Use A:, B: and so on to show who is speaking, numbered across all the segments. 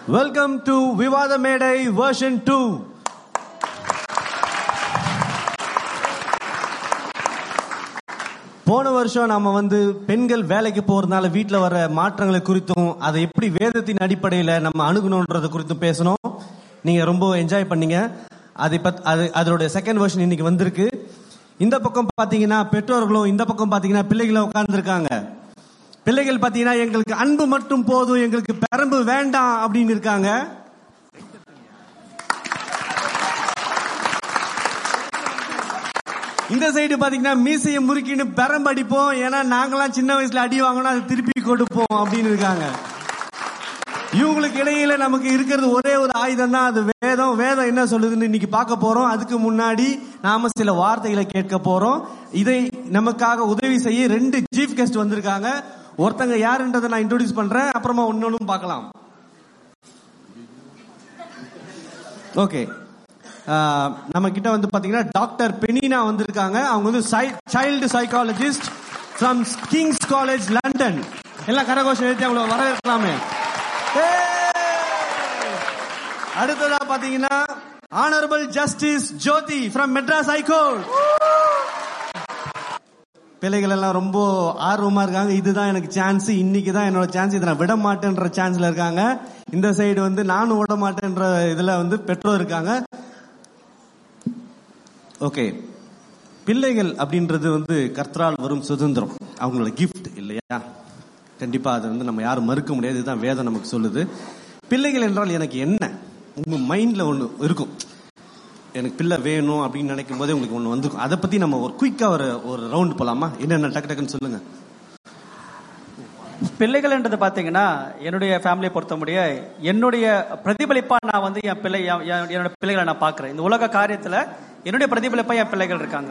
A: Welcome to விவாத மேடை version two போன வருஷம் நாம வந்து பெண்கள் வேலைக்கு போறதுனால வீட்டில் வர மாற்றங்களை குறித்தும் அதை எப்படி வேதத்தின் அடிப்படையில் நம்ம அணுகணுன்றது குறித்தும் பேசணும் நீங்க ரொம்ப என்ஜாய் பண்ணீங்க அதை பத் அது அதனுடைய செகண்ட் வெர்ஷன் இன்னைக்கு வந்திருக்கு இந்த பக்கம் பாத்தீங்கன்னா பெற்றோர்களும் இந்த பக்கம் பாத்தீங்கன்னா பிள்ளைகளும் உட்கார்ந்துருக்காங்க பிள்ளைகள் பாத்தீங்கன்னா எங்களுக்கு அன்பு மட்டும் போதும் எங்களுக்கு பெரம்பு வேண்டாம் அப்படின்னு இருக்காங்க இந்த சைடு பாத்தீங்கன்னா மீசையை முறுக்கின்னு பெரம்பு அடிப்போம் ஏன்னா நாங்கெல்லாம் சின்ன வயசுல அடி வாங்கினா அதை திருப்பி கொடுப்போம் அப்படின்னு இருக்காங்க இவங்களுக்கு இடையில நமக்கு இருக்கிறது ஒரே ஒரு ஆயுதம் தான் அது வேதம் வேதம் என்ன சொல்லுதுன்னு இன்னைக்கு பார்க்க போறோம் அதுக்கு முன்னாடி நாம சில வார்த்தைகளை கேட்க போறோம் இதை நமக்காக உதவி செய்ய ரெண்டு சீஃப் கெஸ்ட் வந்திருக்காங்க ஒருத்தங்க யாருன்றதை நான் இன்ட்ரோடியூஸ் பண்றேன் அப்புறமா ஒன்னொன்னும் பார்க்கலாம் ஓகே நம்ம கிட்ட வந்து பாத்தீங்கன்னா டாக்டர் பெனினா வந்திருக்காங்க அவங்க வந்து child psychologist from King's college London எல்லாம் கரகோஷம் எழுதி அவங்கள வரவேற்கலாமே அடுத்ததா பாத்தீங்கன்னா honourable justice Jothi from Madras high court பிள்ளைகள் எல்லாம் ரொம்ப ஆர்வமா இருக்காங்க இதுதான் எனக்கு சான்ஸ் இன்னைக்கு தான் என்னோட சான்ஸ் இதை நான் விட மாட்டேன்ற சான்ஸ்ல இருக்காங்க இந்த சைடு வந்து நானும் விட மாட்டேன்ற இதுல வந்து பெற்றோர் இருக்காங்க ஓகே பிள்ளைகள் அப்படின்றது வந்து கர்த்தரால் வரும் சுதந்திரம் அவங்களோட கிஃப்ட் இல்லையா கண்டிப்பா அதை வந்து நம்ம யாரும் மறுக்க முடியாது இதுதான் வேதம் நமக்கு சொல்லுது பிள்ளைகள் என்றால் எனக்கு என்ன உங்க மைண்ட்ல ஒண்ணு இருக்கும் எனக்கு பிள்ளை வேணும் அப்படின்னு நினைக்கும் போதே உங்களுக்கு ஒண்ணு வந்துருக்கும் அதை பத்தி நம்ம ஒரு குயிக்கா ஒரு ஒரு ரவுண்ட் போலாமா என்னென்ன டக்கு டக்குன்னு சொல்லுங்க
B: பிள்ளைகள்ன்றது பாத்தீங்கன்னா என்னுடைய ஃபேமிலியை பொறுத்த முடிய என்னுடைய பிரதிபலிப்பா நான் வந்து என் பிள்ளை என்- என்- என்னோட பிள்ளைகளை நான் பாக்குறேன் இந்த உலக காரியத்துல என்னுடைய பிரதிபலிப்பா என் பிள்ளைகள் இருக்காங்க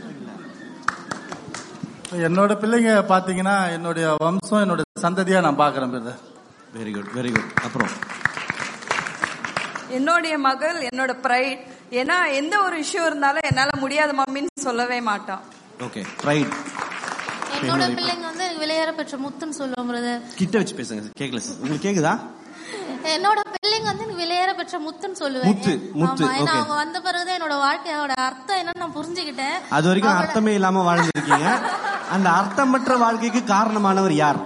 C: என்னோட பிள்ளைங்க பாத்தீங்கன்னா என்னுடைய வம்சம் என்னோட சந்ததியா நான் பாக்குறேன் brother
A: very good very good அப்புறம்
D: என்னுடைய மகள் என்னோட ப்ரைட் ஏன்னா எந்த ஒரு இஷ்யூ இருந்தாலும் என்னால முடியாத மம்மின்னு சொல்லவே மாட்டான்
A: ஓகே ரைட்
E: என்னோட பிள்ளைங்க வந்து எனக்கு விளையாட பெற்ற முத்துன்னு சொல்லுவோம் பிரதர்
A: கிட்ட வச்சு பேசுங்க கேட்கல சார் உங்களுக்கு கேக்குதா
E: என்னோட பிள்ளைங்க வந்து எனக்கு விளையாட பெற்ற முத்துன்னு சொல்லுவேன்
A: முத்து, முத்து,
E: ஆமா, ஏன்னா
A: okay.
E: அவங்க வந்த பிறகுதான் என்னோட வாழ்க்கையோட அர்த்தம் என்னன்னு நான் புரிஞ்சுக்கிட்டேன்
A: அது வரைக்கும்
E: அவங்களோட-
A: அர்த்தமே இல்லாம வாழ்ந்திருக்கீங்க அந்த அர்த்தமற்ற வாழ்க்கைக்கு காரணமானவர் யார்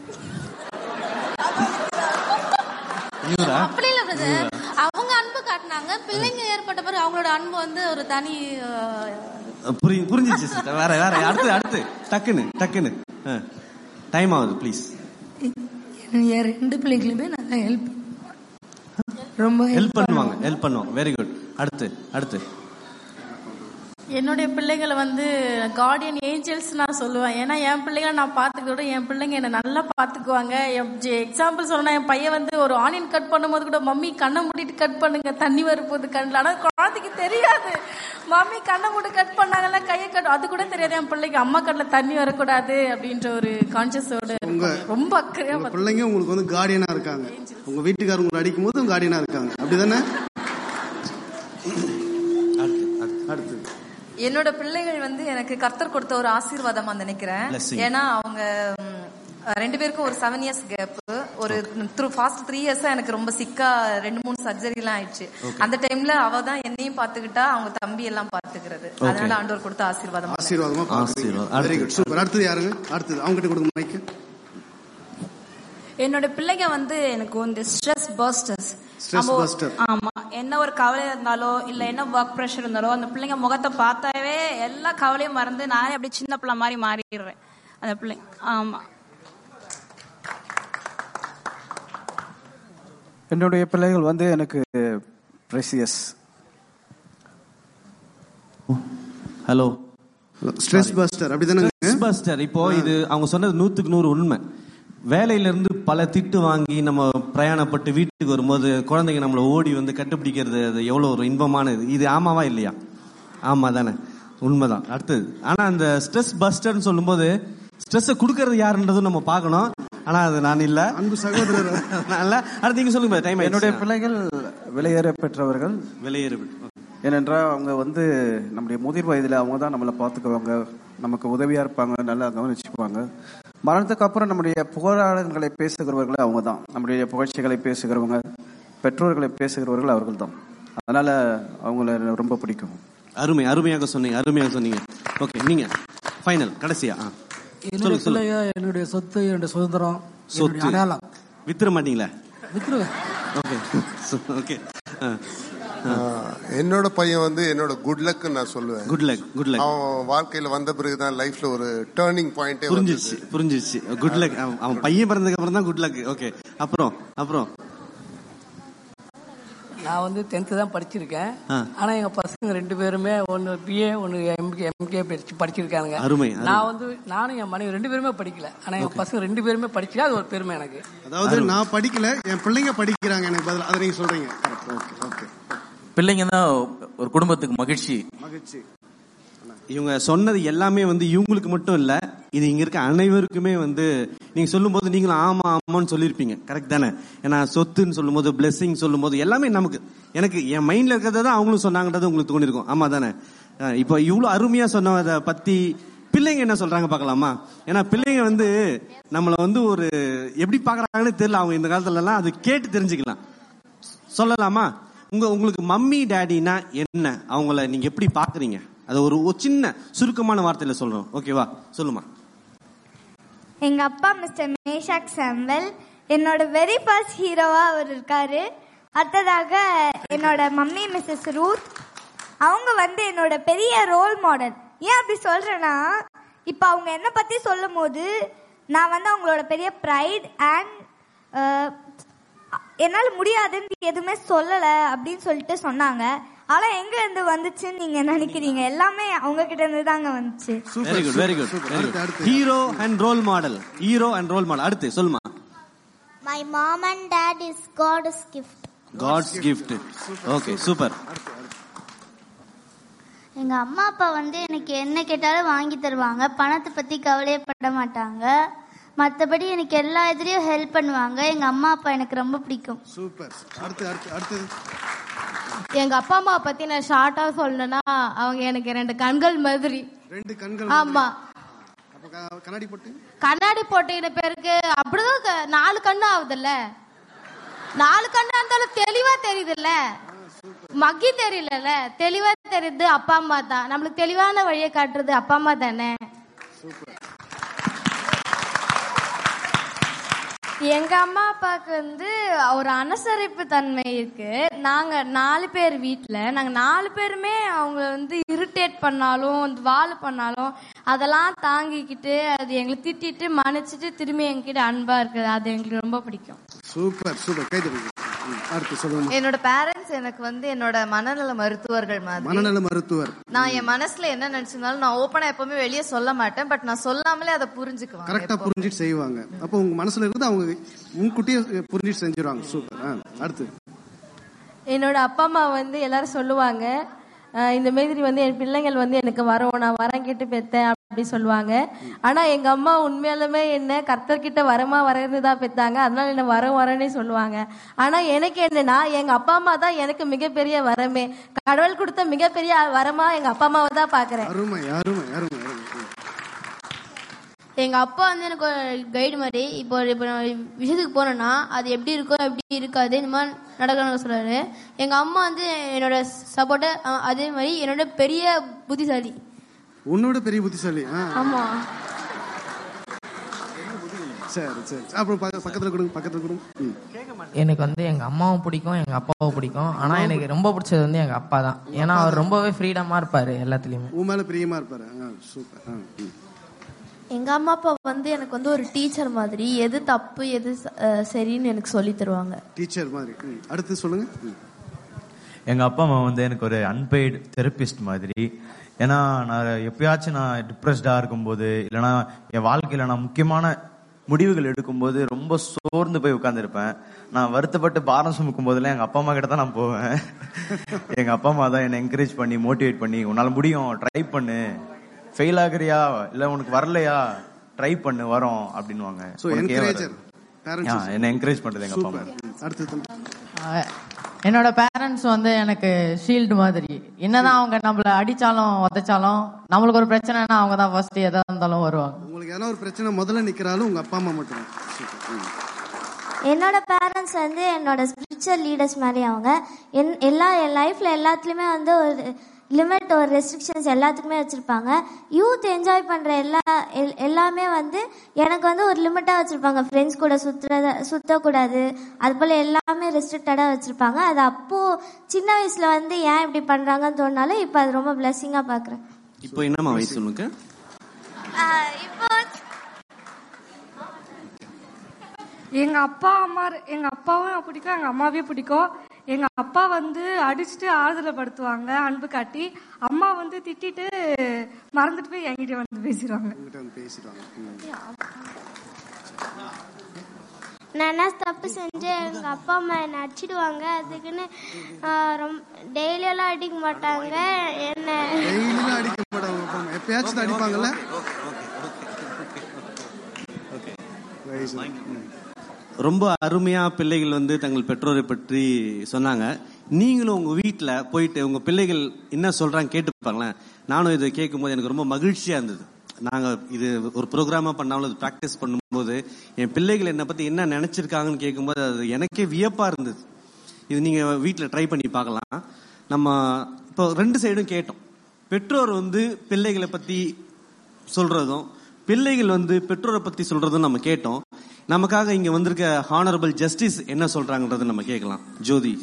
A: இவரா
E: அப்படி இல்ல பிரதர் அவங்க அன்பு காட்டினாங்க பிள்ளைங்க ஏற்பட்ட பிறகு அவங்களோட அன்பு வந்து ஒரு தனி அஹ்,
A: புரி- புரிஞ்சிச்சு sister. வேற வேற அடுத்து அடுத்து டக்குன்னு டக்குன்னு டைம் ஆகுது ப்ளீஸ்
F: என் ரெண்டு பிள்ளைகளுமே நல்லா ஹெல்ப் ரொம்ப
A: ஹெல்ப் பண்ணுவாங்க ஹெல்ப் பண்ணுவாங்க வெரி குட் அடுத்து அடுத்து
G: என்னுடைய பிள்ளைகளை வந்து கார்டியன் ஏஞ்சல்ஸ் நான் சொல்லுவேன் ஏன்னா என் பிள்ளைகளை நான் பார்த்துக்கிறத விட என் பிள்ளைங்க என்னை நல்லா பார்த்துக்குவாங்க எக்ஸாம்பிள் சொல்லணும் என் பையன் வந்து ஒரு ஆனியன் கட் பண்ணும்போது கூட மம்மி கண்ணை மூடிட்டு கட் பண்ணுங்க தண்ணி வரப்போகுது கண்ணில் ஆனால் குழந்தைக்கு தெரியாது மம்மி கண்ணை மூடி கட் பண்ணாங்கல்ல கையை கட் அது கூட தெரியாது என் பிள்ளைக்கு அம்மா கண்ணில் தண்ணி வரக்கூடாது அப்படின்ற ஒரு கான்சியஸோட ரொம்ப அக்கறையா
H: உங்க பிள்ளைங்க உங்களுக்கு வந்து கார்டியனா இருக்காங்க உங்க வீட்டுக்காரர் உங்களை அடிக்கும் போது கார்டியனா இருக்காங்க அப்படிதானே அடுத்து
D: என்னோட பிள்ளைகள் வந்து எனக்கு கர்த்தர் கொடுத்த ஒரு ஆசீர்வாதமா நினைக்கிறேன்
A: Blessing.
D: ஏன்னா அவங்க ம், ரெண்டு பேருக்கும் ஒரு செவன் இயர்ஸ் கேப் ஒரு த்ரூ ஃபாஸ்ட் த்ரீ இயர்ஸா எனக்கு ரொம்ப சிக்கா ரெண்டு மூணு சர்ஜரி எல்லாம் ஆயிடுச்சு அந்த டைம்ல அவ தான் என்னையும் பாத்துக்கிட்டா அவங்க தம்பி எல்லாம் பாத்துக்கிறது அதனால ஆண்டவர் கொடுத்த ஆசீர்வாதமா நினைக்கிறேன்.
H: ஆசீர்வாதமா
A: ஆசீர்வாதம்.
H: வெரி குட் சூப்பர் அடுத்தது யாருங்க அடுத்தது அவங்க கிட்ட கொடுங்க மைக்கு
I: என்னோட பிள்ளைங்க வந்து எனக்கு வந்து ஸ்ட்ரெஸ் பர்ஸ்டர்ஸ்
H: Stress buster.
I: ஆமா என்ன ஒரு கவலை இருந்தாலோ இல்ல என்ன ஒர்க் ப்ரெஷர் இருந்தாலோ அந்த பிள்ளைங்க முகத்தை பார்த்தாவே எல்லா கவலையும் மறந்து நானே அப்படியே சின்ன பிள்ளை மாதிரி மாறிடுறேன் அந்த பிள்ளைங்க ஆமா
J: என்னுடைய பிள்ளைகள் வந்து எனக்கு ப்ரெசியஸ்
A: ஹலோ
H: ஸ்ட்ரெஸ் பஸ்டர் அப்படிதானே
A: பஸ்டர் இப்போ இது அவங்க சொன்னது நூத்துக்கு நூறு உண்மை வேலையில இருந்து பல திட்டு வாங்கி நம்ம பிரயாணப்பட்டு வீட்டுக்கு வரும்போது குழந்தைங்க நம்மள ஓடி வந்து கண்டுபிடிக்கிறது அது எவ்வளவு ஒரு இன்பமானது இது ஆமாவா இல்லையா ஆமா தானே உண்மைதான் அடுத்தது ஆனா அந்த ஸ்ட்ரெஸ் பஸ்டர்னு சொல்லும்போது ஸ்ட்ரெஸ் கொடுக்கறது யாருன்றதும் நம்ம பார்க்கணும் ஆனா அது நான் இல்ல
H: அன்பு சகோதரர்
A: நல்ல அடுத்து நீங்க சொல்லுங்க டைம்
J: என்னுடைய பிள்ளைகள் விலையேற பெற்றவர்கள்
A: வெளியேறு
J: ஏனென்றால் அவங்க வந்து நம்முடைய முதிர் வயதில் அவங்க தான் நம்மளை பார்த்துக்குவாங்க நமக்கு உதவியாக இருப்பாங்க நல்லா கவனிச்சுக்குவாங்க மரணத்துக்கு அப்புறம் நம்முடைய புகழாளர்களை பேசுகிறவர்களே அவங்க தான் நம்முடைய புகழ்ச்சிகளை பேசுகிறவங்க பெற்றோர்களை பேசுகிறவர்கள் அவர்கள் தான் அதனால அவங்கள எனக்கு ரொம்ப பிடிக்கும்
A: அருமை அருமையாக சொன்னீங்க அருமையாக சொன்னீங்க ஓகே நீங்க ஃபைனல் கடைசியா ஆ.
K: என்னுடைய
A: சொல்லுங்க சொல்லுங்க
K: பிள்ளைங்க என்னுடைய சொத்து என்னுடைய சுதந்திரம் என்னுடைய
A: சொத்து
K: அடையாளம்
A: வித்துற மாட்டீங்களா
K: வித்துருவேன்
A: ஓகே ஓகே
L: ஆஹ், என்னோட பையன் வந்து என்னோட குட் லக் நான் சொல்லுவேன்
A: குட் லக் குட் லக்
L: அவன் வாழ்க்கையில வந்த பிறகுதான் லைஃப்ல ஒரு டேர்னிங் பாயிண்டே
A: புரிஞ்சிச்சு புரிஞ்சிச்சு குட் லக் அவன் பையன் பிறந்ததுக்கு அப்புறம் தான் குட் லக் ஓகே அப்புறம் அப்புறம்
K: நான் வந்து டென்த்து தான் படிச்சிருக்கேன்
A: ஆ.
K: ஆனா எங்க பசங்க ரெண்டு பேருமே ஒன்னு பிஏ ஒன்னு எம்கே எம்கே படிச்சு படிச்சிருக்காங்க
A: அருமை, அருமை.
K: நான் வந்து நானும் என் மனைவி ரெண்டு பேருமே படிக்கல ஆனா எங்க பசங்க ரெண்டு பேருமே படிச்சா அது ஒரு பெருமை எனக்கு
H: அதாவது நான் படிக்கல என் பிள்ளைங்க படிக்கிறாங்க எனக்கு பதில் அதை நீங்க சொல்றீங்க ஓகே ஓகே
M: பிள்ளைங்க தான் ஒரு குடும்பத்துக்கு மகிழ்ச்சி
H: மகிழ்ச்சி
A: இவங்க சொன்னது எல்லாமே வந்து இவங்களுக்கு மட்டும் இல்ல இது இங்க இருக்க அனைவருக்குமே வந்து நீங்க சொல்லும்போது நீங்களும் ஆமா ஆமான்னு சொல்லியிருப்பீங்க கரெக்ட் தானே ஏன்னா சொத்துன்னு சொல்லும்போது பிளெஸிங் சொல்லும்போது எல்லாமே நமக்கு எனக்கு என் மைண்ட்ல இருக்கிறத தான் அவங்களும் சொன்னாங்கன்றது உங்களுக்கு தோணிருக்கும் ஆமா தானே அஹ் இப்போ இவ்வளவு அருமையா சொன்னதை பத்தி பிள்ளைங்க என்ன சொல்றாங்க பார்க்கலாமா ஏன்னா பிள்ளைங்க வந்து நம்மள வந்து ஒரு எப்படி பாக்குறாங்கன்னு தெரியல அவங்க இந்த காலத்துல எல்லாம் அது கேட்டு தெரிஞ்சுக்கலாம் சொல்லலாமா உங்க உங்களுக்கு மம்மி டேடினா என்ன அவங்கள நீங்க எப்படி பாக்குறீங்க அது ஒரு ஒரு சின்ன சுருக்கமான வார்த்தையில சொல்றோம் ஓகேவா சொல்லுமா
N: எங்க அப்பா மிஸ்டர் மேஷாக் சாம்பல் என்னோட வெரி ஃபர்ஸ்ட் ஹீரோவா அவர் இருக்காரு அடுத்ததாக என்னோட மம்மி மிஸ்ஸஸ் ரூத் அவங்க வந்து என்னோட பெரிய ரோல் மாடல் ஏன் அப்படி சொல்றேன்னா இப்போ அவங்க என்ன பத்தி சொல்லும் போது நான் வந்து அவங்களோட பெரிய ப்ரைட் அண்ட் என்னால் முடியாதுன்னு எதுவுமே சொல்லலை அப்படின்னு சொல்லிட்டு சொன்னாங்க ஆனா எங்க இருந்து வந்துச்சுன்னு நீங்க நினைக்கிறீங்க எல்லாமே அவங்க கிட்ட இருந்து தாங்க வந்துச்சு
A: very good very good very good hero and role model hero and role model அடுத்து சொல்லுமா
O: My mom and dad is God's gift.
A: God's gift okay super
O: எங்க அம்மா அப்பா வந்து எனக்கு என்ன கேட்டாலும் வாங்கி தருவாங்க பணத்தை பத்தி கவலையப்பட மாட்டாங்க மத்தபடி எனக்கு எல்லா இதுலயும் ஹெல்ப் பண்ணுவாங்க எங்க அம்மா அப்பா எனக்கு ரொம்ப பிடிக்கும்
H: சூப்பர் அடுத்து அடுத்து அடுத்தது
G: எங்க அப்பா அம்மா பத்தி நான் ஷார்ட்டா சொல்லணும்னா அவங்க எனக்கு ரெண்டு கண்கள் மாதிரி
H: ரெண்டு கண்கள்
G: ஆமா
H: அப்ப க- கண்ணாடி போட்டு
G: கண்ணாடி போட்டுக்கிற பேருக்கு அப்படிதான் க- நாலு கண்ணு ஆகுதுல்ல நாலு கண்ணா இருந்தாலும் தெளிவா தெரியுதுல்ல மக்கி தெரியலல்ல தெளிவா தெரியுது அப்பா அம்மா தான் நம்மளுக்கு தெளிவான வழியை காட்டுறது அப்பா அம்மா தானே
N: எங்க அம்மா அப்பாவுக்கு வந்து ஒரு அனுசரிப்பு தன்மை இருக்கு நாங்க நாலு பேர் வீட்ல நாங்க நாலு பேருமே அவங்க வந்து இரிட்டேட் பண்ணாலும் வந்து வால் பண்ணாலும் அதெல்லாம் தாங்கிக்கிட்டு அது எங்களை திட்டிட்டு மன்னிச்சிட்டு திரும்பி எங்ககிட்ட அன்பா இருக்குது அது எங்களுக்கு ரொம்ப பிடிக்கும்
H: சூப்பர் சூப்பர் கை தட்டுங்க. ம், அடுத்து சொல்லுங்க
D: என்னோட பேரண்ட்ஸ் எனக்கு வந்து என்னோட மனநல மருத்துவர்கள் மாதிரி
H: மனநல மருத்துவர்
D: நான் என் மனசுல என்ன நினைச்சிருந்தாலும் நான் ஓப்பனா எப்பவுமே வெளியே சொல்ல மாட்டேன் பட் நான் சொல்லாமலே அதை புரிஞ்சுக்குவேன்
H: கரெக்டா புரிஞ்சிட்டு செய்வாங்க அப்போ உங்க மனசுல இருந்து அவங்க முன்கூட்டியே புரிஞ்சிட்டு செஞ்சிருவாங்க சூப்பர் ஆ, அடுத்து
G: என்னோட அப்பா அம்மா வந்து எல்லாரும் சொல்லுவாங்க அஹ் இந்த மாதிரி வந்து என் பிள்ளைங்கள் வந்து எனக்கு வரும் நான் வரம் கேட்டு பெத்தேன் அப்படி சொல்லுவாங்க ஆனா எங்க அம்மா உண்மையாலுமே என்ன கர்த்தர்கிட்ட வரமா வரது தான் பெத்தாங்க அதனால என்ன வரம் வரனே சொல்லுவாங்க ஆனா எனக்கு என்னன்னா எங்க அப்பா அம்மா தான் எனக்கு மிகப்பெரிய வரமே கடவுள் கொடுத்த மிகப்பெரிய வரமா எங்க அப்பா அம்மாவை தான் பாக்குறேன்
H: அருமை அருமை அருமை அருமை ம்.
P: எங்க அப்பா வந்து எனக்கு ஒரு கைடு மாதிரி இப்போ ஒரு- இப்போ நான் ஒரு விஷயத்துக்கு போனேன்னா அது எப்படி இருக்கும் எப்படி இருக்காது இந்த மாதிரி நடக்கணும்னு சொல்றாரு எங்க அம்மா வந்து என்னோட சப்போர்ட்ட அதே மாதிரி என்னோட பெரிய புத்திசாலி
H: உன்னோட பெரிய புத்திசாலி ஆ.
P: ஆமா
H: சரி சரி அப்புறம் பக்க- பக்கத்துல கொடுங்க பக்கத்துல கொடுங்க ம்.
Q: எனக்கு வந்து எங்க அம்மாவும் பிடிக்கும் எங்க அப்பாவும் பிடிக்கும் ஆனா எனக்கு ரொம்ப பிடிச்சது வந்து எங்க அப்பா தான் ஏன்னா அவர் ரொம்பவே ஃப்ரீடமா இருப்பாரு எல்லாத்துலயுமே
H: உன் மேல பிரியமா இருப்பாரு ஆ, சூப்பர் ஆ, ம்.
R: எங்க அம்மா அப்பா வந்து எனக்கு வந்து ஒரு டீச்சர் மாதிரி எது தப்பு எது ச- அஹ் சரின்னு எனக்கு சொல்லி தருவாங்க
H: டீச்சர் மாதிரி ம். அடுத்து சொல்லுங்க ம்.
S: எங்க அப்பா அம்மா வந்து எனக்கு ஒரு அன்பெய்டு தெரபிஸ்ட் மாதிரி ஏன்னா நான் எப்பயாச்சும் நான் டிப்ரெஸ்டா இருக்கும்போது இல்லைன்னா என் வாழ்க்கையில நான் முக்கியமான முடிவுகள் எடுக்கும்போது ரொம்ப சோர்ந்து போய் உட்காந்துருப்பேன் நான் வருத்தப்பட்டு பாரம் சுமக்கும் போதெல்லாம் எங்க அப்பா அம்மா கிட்ட தான் நான் போவேன் எங்க அப்பா அம்மா தான் என்னை என்கரேஜ் பண்ணி மோட்டிவேட் பண்ணி உன்னால முடியும் ட்ரை பண்ணு ஃபெயில் ஆகுறியா இல்ல உனக்கு வரலையா ட்ரை பண்ணு வரோம் அப்படின்னுவாங்க
H: So,
S: உனக்கு ஏன்
H: encourager.
S: வராது?
H: Parents
S: ஆ, என்னை என்கரேஜ் பண்றது எங்க அப்பா அம்மா
H: சூப்பர் அடுத்து தம்பி.
Q: அஹ் என்னோட பேரண்ட்ஸ் வந்து எனக்கு ஷீல்டு மாதிரி என்னதான் அவங்க நம்மள அடிச்சாலும் உதைச்சாலும் நம்மளுக்கு ஒரு பிரச்சனைனா அவங்க தான் ஃபர்ஸ்ட் எதா இருந்தாலும் வருவாங்க
H: உங்களுக்கு எதனா ஒரு பிரச்சனை முதல்ல நிக்கிறாலும் உங்க அப்பா அம்மா மட்டும் சூப்பர் ம்.
O: என்னோட பேரண்ட்ஸ் வந்து என்னோட ஸ்பிரிச்சுவல் லீடர்ஸ் மாதிரி அவங்க என் எல்லா என் லைஃப்பில் எல்லாத்துலேயுமே வந்து ஒரு லிமிட் ஒரு ரெஸ்ட்ரிக்ஷன்ஸ் எல்லாத்துக்குமே வச்சுருப்பாங்க யூத் என்ஜாய் பண்ணுற எல்லா எல்- எல்லாமே வந்து எனக்கு வந்து ஒரு லிமிட்டாக வச்சுருப்பாங்க ஃப்ரெண்ட்ஸ் கூட சுற்றுறத சுற்றக்கூடாது அது போல் எல்லாமே ரெஸ்ட்ரிக்டடாக வச்சுருப்பாங்க அது அப்போது சின்ன வயசில் வந்து ஏன் இப்படி பண்ணுறாங்கன்னு தோணாலும் இப்போ அது ரொம்ப பிளெஸ்ஸிங்காக பார்க்குறேன்
A: இப்போ என்னம்மா வயசு உனக்கு
F: இப்போ எங்க அப்பா அம்மா எங்க அப்பாவும் பிடிக்கும் எங்க அம்மாவையும் பிடிக்கும் எங்க அப்பா வந்து அடிச்சுட்டு ஆறுதலை படுத்துவாங்க அன்பு காட்டி அம்மா வந்து திட்டிட்டு மறந்துட்டு போய் என்கிட்ட வந்து பேசிடுவாங்க
H: உங்ககிட்ட வந்து பேசிடுவாங்க ம்.
O: நான் என்ன தப்பு செஞ்சேன் எங்கள் அப்பா அம்மா என்னை அடிச்சிடுவாங்க அதுக்குன்னு ஆஹ், ரொம்ப டெய்லியெல்லாம் அடிக்க மாட்டாங்க என்ன
H: டெய்லியும் அடிக்க மாட்டாங்க அப்பா அம்மா. எப்பயாச்சும் தான் அடிப்பாங்கல்ல Nice. ம்.
A: ரொம்ப அருமையா பிள்ளைகள் வந்து தங்கள் பெற்றோரை பற்றி சொன்னாங்க நீங்களும் உங்க வீட்ல போயிட்டு உங்க பிள்ளைகள் என்ன சொல்றாங்க கேட்டுப்பாங்களேன் நானும் இதை கேட்கும்போது எனக்கு ரொம்ப மகிழ்ச்சியா இருந்தது நாங்க இது ஒரு ப்ரோக்ராமா பண்ணாலும் அது ப்ராக்டிஸ் பண்ணும்போது என் பிள்ளைகள் என்னை பத்தி என்ன நினைச்சிருக்காங்கன்னு கேட்கும்போது அது எனக்கே வியப்பா இருந்தது இது நீங்க வீட்ல ட்ரை பண்ணி பார்க்கலாம் நம்ம இப்போ ரெண்டு சைடும் கேட்டோம் பெற்றோர் வந்து பிள்ளைகளை பத்தி சொல்றதும் பிள்ளைகள் வந்து பெற்றோரை பத்தி சொல்றதும் நம்ம கேட்டோம் நமக்காக இங்க வந்திருக்க ஹானரபிள் ஜஸ்டிஸ் என்ன சொல்றாங்கன்றதை நம்ம கேட்கலாம் ஜோதி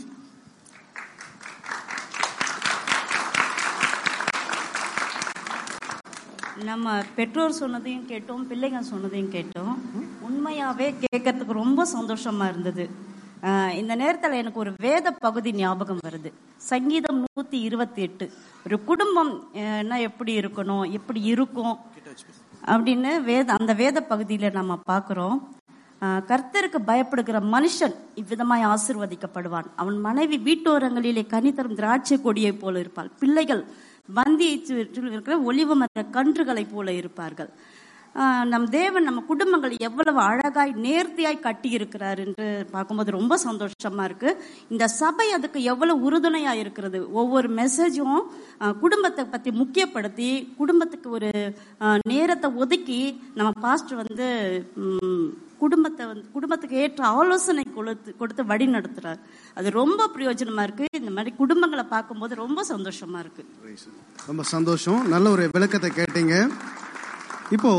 T: நம்ம பெற்றோர் சொன்னதையும் கேட்டோம் பிள்ளைங்க சொன்னதையும் கேட்டோம் உண்மையாவே கேட்கறதுக்கு ரொம்ப சந்தோஷமா இருந்தது ஆஹ் இந்த நேரத்தில் எனக்கு ஒரு வேத பகுதி ஞாபகம் வருது சங்கீதம் நூத்தி இருபத்தி எட்டு ஒரு குடும்பம் என்ன எப்படி இருக்கணும் எப்படி இருக்கும் அப்படின்னு வேத அந்த வேத பகுதியில நம்ம பார்க்கிறோம் ஆஹ் கர்த்தருக்கு பயப்படுகிற மனுஷன் இவ்விதமாய் ஆசிர்வதிக்கப்படுவான் அவன் மனைவி வீட்டோரங்களிலே கனி தரும் திராட்சை கொடியை போல இருப்பாள் பிள்ளைகள் வந்தியை சுற்றிலும் இருக்கிற ஒளிவு மர கன்றுகளை போல இருப்பார்கள் ஆஹ் நம் தேவன் நம்ம குடும்பங்கள் எவ்வளவு அழகாய் நேர்த்தியாய் கட்டி இருக்கிறார் என்று பார்க்கும்போது ரொம்ப சந்தோஷமா இருக்கு இந்த சபை அதுக்கு எவ்வளவு உறுதுணையா இருக்கிறது ஒவ்வொரு மெசேஜும் ஆஹ் குடும்பத்தை பத்தி முக்கியப்படுத்தி குடும்பத்துக்கு ஒரு ஆஹ் நேரத்தை ஒதுக்கி நம்ம பாஸ்டர் வந்து ம், குடும்பத்தை வந்து குடும்பத்துக்கு ஏற்ற ஆலோசனை கொடுத்து கொடுத்து வழி நடத்துறார் அது ரொம்ப பிரயோஜனமா இருக்கு இந்த மாதிரி குடும்பங்களை பார்க்கும்போது ரொம்ப சந்தோஷமா இருக்கு
H: ரொம்ப சந்தோஷம் நல்ல ஒரு விளக்கத்தை கேட்டீங்க இப்போ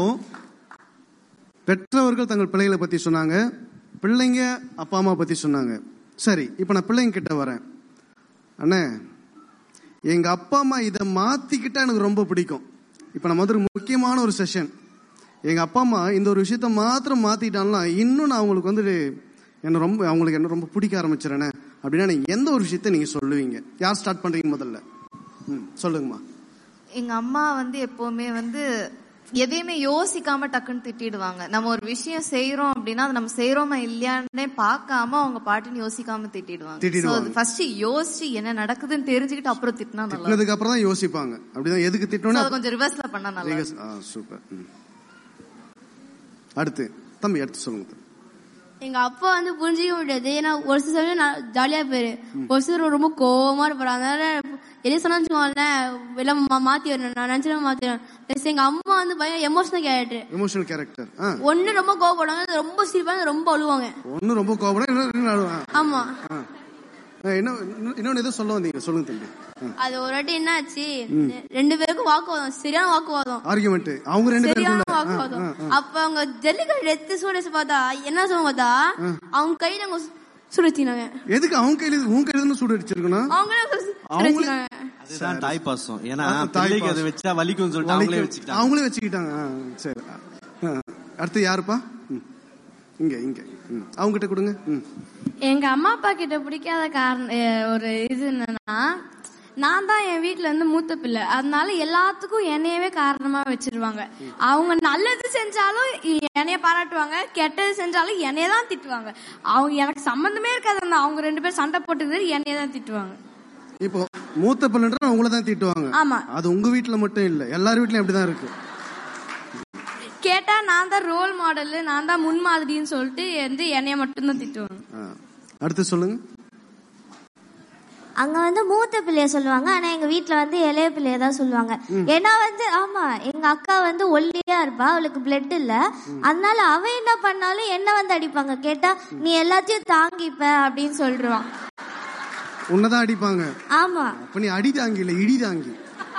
H: பெற்றவர்கள் தங்கள் பிள்ளைகளை பத்தி சொன்னாங்க பிள்ளைங்க அப்பா அம்மா பத்தி சொன்னாங்க சரி இப்போ நான் பிள்ளைங்க கிட்ட வரேன் அண்ணே எங்க அப்பா அம்மா இதை மாத்திக்கிட்டா எனக்கு ரொம்ப பிடிக்கும் இப்போ நம்ம வந்து ஒரு முக்கியமான ஒரு செஷன் எங்க அப்பா அம்மா இந்த ஒரு விஷயத்த மாத்திரம் மாத்திட்டாங்கன்னா இன்னும் நான் அவங்களுக்கு வந்து என்ன ரொம்ப அவங்களுக்கு என்ன ரொம்ப பிடிக்க ஆரம்பிச்சிடறேனே அப்படின்னா நீங்க எந்த ஒரு விஷயத்த நீங்க சொல்லுவீங்க யார் ஸ்டார்ட் பண்றீங்க முதல்ல ம் சொல்லுங்கம்மா
D: எங்க அம்மா வந்து எப்பவுமே வந்து எதையுமே யோசிக்காம டக்குன்னு திட்டிடுவாங்க நம்ம ஒரு விஷயம் செய்யறோம் அப்படின்னா அது நம்ம செய்யறோமா இல்லையான்னே பார்க்காம அவங்க பாட்டுன்னு யோசிக்காம திட்டிடுவாங்க
H: திட்டிடுவாங்க.
D: ஃபர்ஸ்ட் யோசிச்சு என்ன நடக்குதுன்னு தெரிஞ்சுக்கிட்டு அப்புறம் திட்டினா நல்லா இருக்கும்.
H: திட்டினதுக்கு அப்புறம் தான் யோசிப்பாங்க அப்படிதான் எதுக்கு
D: So,
H: திட்டணும்
D: அதை கொஞ்சம் ரிவர்ஸ்ல பண்ணா நல்லா இருக்கும்.
H: ஆ சூப்பர் ம். அடுத்து தம்பி அடுத்து சொல்லுங்க தம்பி.
P: எங்க அப்பா வந்து புரிஞ்சிக்க முடியாது ஏன்னா ஒரு சில சமயம் நான் ஜாலியா போயிரு ஒரு சிலர் ரொம்ப கோவமா இருப்பாரு அதனால எது சொன்னா வச்சுக்கோங்களேன் எல்லாம் மா- மாத்தி வரணும் நான் நினைச்சிடும் மாத்தி வரேன் Plus எங்க அம்மா வந்து பயங்கர எமோஷனல் கேரக்டர்
H: எமோஷனல் கேரக்டர் ஆ
P: ஒண்ணு ரொம்ப கோவப்படுவாங்க ரொம்ப சிரிப்பாங்க ரொம்ப அழுவாங்க
H: ஒன்னும் ரொம்ப கோபம் இன்னொன்னு அழுவான்.
P: ஆமா
H: ஆ. ஆ, என்ன இன்னொன்னு- இன்னொன்னு ஏதோ சொல்ல வந்தீங்க சொல்லுங்க தம்பி
P: அது ஒரு வாட்டி என்ன ஆச்சு
H: ம்.
P: ரெண்டு பேருக்கும் வாக்குவாதம் சரியான வாக்குவாதம்
H: ஆர்குமெண்ட் அவங்க ரெண்டு
P: சரியான
H: பேருக்குள்ள ஆ,
P: வாக்குவாதம்
H: ஆ, ஆ.
P: அப்ப அவங்க ஜல்லிக்கட்டு எடுத்து சூடச்சு பார்த்தா என்ன சொல்லுவாங்க பார்த்தா
H: ஆ.
P: அவங்க கையில அவங்க சுடச்சினாங்க
H: எதுக்கு அவங்க கையில உன் கையில இருந்து சூடு அடிச்சிருக்கணும்
P: அவங்களே
H: அவங்களே
P: சுடச்சினாங்க
A: அதுதான் தாய் பாசம் ஏன்னா
H: ஆ, தாய்
A: பிள்ளைக்கு அதை
H: பாசம்.
A: வச்சா வலிக்கும்னு சொல்லிட்டு அவங்களே
H: வலிக்கு-
A: வச்சுக்கிட்டாங்க
H: அவங்களே வச்சுக்கிட்டாங்க ஆ, சரி ஆ. அடுத்து யாருப்பா ம். இங்க இங்க ம். அவங்க கிட்ட கொடுங்க ம்.
F: எங்க அம்மா அப்பா கிட்ட பிடிக்காத காரணம் அஹ், ஒரு இது என்னன்னா நான் தான் என் வீட்ல இருந்து மூத்த பிள்ளை அதனால எல்லாத்துக்கும் என்னையவே காரணமா வச்சிருவாங்க அவங்க நல்லது செஞ்சாலும் என்னைய பாராட்டுவாங்க கெட்டது செஞ்சாலும் என்னைய தான் திட்டுவாங்க அவங்க எனக்கு சம்பந்தமே இருக்காது அந்த அவங்க ரெண்டு பேரும் சண்டை போட்டுக்கிறது என்னைய தான் திட்டுவாங்க
H: இப்போ மூத்த பிள்ளைன்ற உங்களை தான் திட்டுவாங்க
F: ஆமா.
H: அது உங்க வீட்ல மட்டும் இல்ல எல்லார் வீட்லயும் அப்படிதான் இருக்கு
F: கேட்டா நான் தான் ரோல் மாடல் நான் தான் முன்மாதிரின்னு சொல்லிட்டு வந்து என்னைய மட்டும்தான் திட்டுவாங்க
H: ஆ. அடுத்து சொல்லுங்க
O: அங்க வந்து மூத்த பிள்ளைய சொல்லுவாங்க ஆனா எங்க வீட்ல வந்து இளைய பிள்ளைய தான் சொல்லுவாங்க ஏன்னா வந்து ஆமா எங்க அக்கா வந்து ஒல்லியா இருப்பா அவளுக்கு பிளட் இல்ல அதனால அவ என்ன பண்ணாலும் என்ன வந்து அடிப்பாங்க கேட்டா நீ எல்லாத்தையும் தாங்கிப்ப அப்படின்னு சொல்றான்
H: உன்னதான் அடிப்பாங்க
O: ஆமா
H: அப்ப நீ அடி தாங்கி இல்ல இடி தாங்கி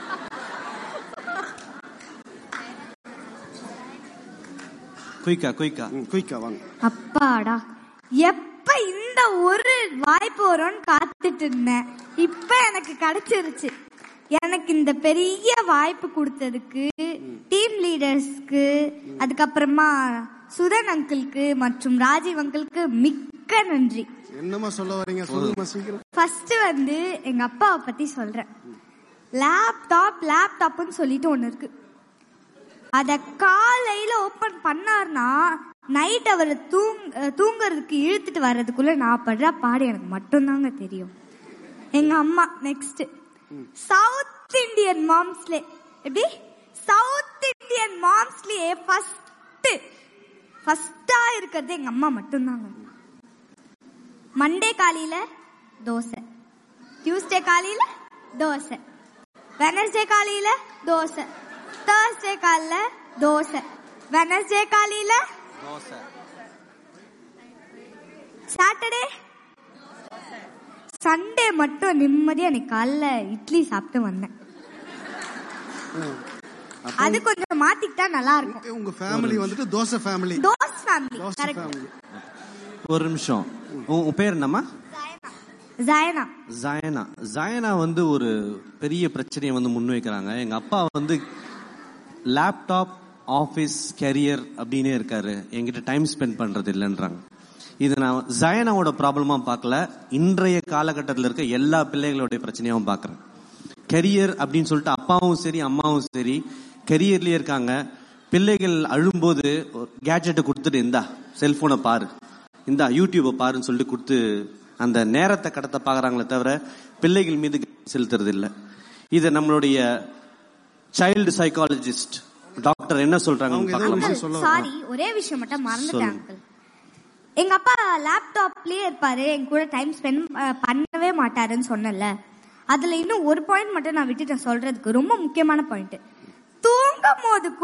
A: குயிக்கா குயிக்கா
H: குயிக்கா வாங்க
N: அப்பாடா எப்ப இந்த ஒரு வாய்ப்பு வரும்னு காத்துட்டு இருந்தேன் இப்ப எனக்கு கிடைச்சிருச்சு எனக்கு இந்த பெரிய வாய்ப்பு கொடுத்ததுக்கு டீம் லீடர்ஸ்க்கு அதுக்கப்புறமா சுதன் அங்கிளுக்கு மற்றும் ராஜீவ் அங்கிளுக்கு மிக்க நன்றி
H: என்னமா சொல்ல வரீங்க சொல்லுமா சீக்கிரம்
N: ஃபர்ஸ்ட் வந்து எங்க அப்பாவை பத்தி சொல்றேன் லேப்டாப் லேப்டாப்னு சொல்லிட்டு ஒண்ணு இருக்கு அத காலையில ஓபன் பண்ணார்னா நைட் அவர் தூங் தூங்குறதுக்கு இழுத்துட்டு வர்றதுக்குள்ள நான் படுற பாடு எனக்கு மட்டும்தாங்க தெரியும் எங்க அம்மா நெக்ஸ்ட் சவுத் இந்தியன் மாம்ஸ்லே எப்படி சவுத் இந்தியன் மாம்ஸ்லயே ஃபர்ஸ்ட் ஃபர்ஸ்டா இருக்கிறது எங்க அம்மா மட்டும்தாங்க மண்டே காலையில தோசை டியூஸ்டே காலையில தோசை வெனஸ்டே காலையில தோசை தேர்ஸ்டே காலையில தோசை வெனஸ்டே காலையில சாட்டர்டே சண்டே மட்டும் நிம்மதியா எனக்கு காலைல இட்லி சாப்பிட்டு வந்தேன் அது கொஞ்சம் மாத்திக்கிட்டா நல்லா இருக்கும்
H: உங்க ஃபேமிலி வந்துட்டு dosa family
N: dosa family
H: dosa
N: correct
H: family
A: ஒரு நிமிஷம் உன் உன் பேர் என்னம்மா
N: ஜயனா
A: ஜயனா ஜயனா வந்து ஒரு பெரிய பிரச்சனையை வந்து முன்வைக்கிறாங்க எங்க அப்பா வந்து லேப்டாப் ஆபீஸ் கெரியர் அப்படின்னே இருக்காரு என்கிட்ட டைம் ஸ்பெண்ட் பண்றது இல்லைன்றாங்க இது நான் ஜயனாவோட ப்ராப்ளமா பார்க்கல இன்றைய காலகட்டத்தில் இருக்க எல்லா பிள்ளைகளுடைய பிரச்சனையாவும் பார்க்கறேன் கெரியர் அப்படின்னு சொல்லிட்டு அப்பாவும் சரி அம்மாவும் சரி கெரியர்லயே இருக்காங்க பிள்ளைகள் அழும்போது கேட்ஜெட்டை கொடுத்துட்டு இந்தா செல்போனை பாரு இந்தா யூடியூபை பாருன்னு சொல்லிட்டு கொடுத்து அந்த நேரத்தை கடத்த பாக்குறாங்களே தவிர பிள்ளைகள் மீது கவனம் செலுத்துறது இல்ல இது நம்மளுடைய சைல்டு சைக்காலஜிஸ்ட் டாக்டர் என்ன சொல்றாங்க
N: சாரி ஒரே விஷயம் மட்டும் மறந்துட்டேன்
A: சொல்லுங்க.
N: அங்கிள் எங்க அப்பா லேப்டாப்லயே இருப்பாரு என் கூட டைம் ஸ்பெண்ட் பண்ணவே மாட்டாருன்னு சொன்னல அதுல இன்னும் ஒரு பாயிண்ட் மட்டும் நான் விட்டுட்டேன் சொல்றதுக்கு ரொம்ப முக்கியமான பாயிண்ட் தூங்கும் போது